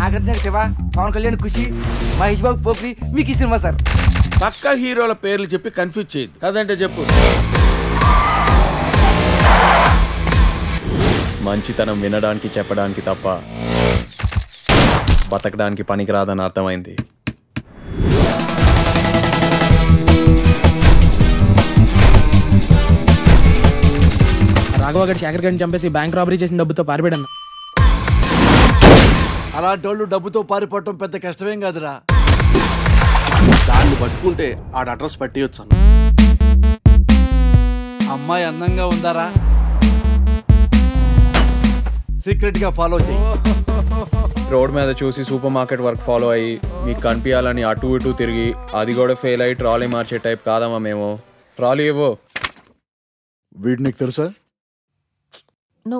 నాగార్జున శివ పవన్ కళ్యాణ్ ఖుషి మహేష్ బాబు పోక్రి మీకు ఈ cinema sir పక్క హీరోల పేర్లు చెప్పి కన్ఫ్యూజ్ చేయదు కదంటే చెప్పు మంచితనం వినడానికి చెప్పడానికి తప్ప బతకడానికి పనికిరాదని అర్థమైంది రాఘవ గడి శేఖర్ గడిని చంపేసి బ్యాంక్ రాబరీ చేసిన డబ్బుతో పారిపోయాడు అలాంటి వాళ్ళు డబ్బుతో పారిపోవటం పెద్ద కష్టమేం కాదురా దాన్ని పట్టుకుంటే ఆడ అడ్రస్ పట్టేయచ్చు అన్న అమ్మాయి అందంగా ఉందారా సీక్రెట్ గా ఫాలో చేయి రోడ్ మీద చూసి సూపర్ మార్కెట్ వర్క్ ఫాలో అయ్యి మీకు కనిపించాలని అటు ఇటు తిరిగి అది కూడా ఫెయిల్ అయ్యి ట్రాలీ మార్చే టైప్ కాదమ్మా మేము ట్రాలీ ఇవ్వు వీడు నీకు తెలుసా నో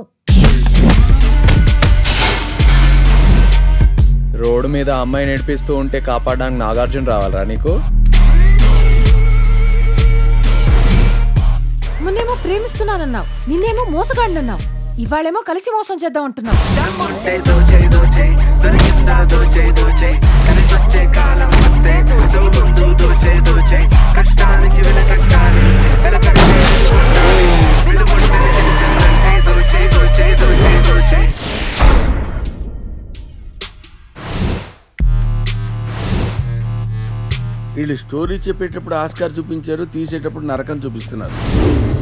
రోడ్డు మీద అమ్మాయి నడిపిస్తూ ఉంటే కాపాడడానికి నాగార్జున రావాలరా నీకు మొన్నేమో ప్రేమిస్తున్నానన్నావు నిన్నేమో మోసగాడినన్నావు ఇవాళేమో కలిసి మోసం చేద్దాం అంటున్నావు వీళ్ళు స్టోరీ చెప్పేటప్పుడు ఆస్కార్ చూపించారు తీసేటప్పుడు నరకం చూపిస్తున్నారు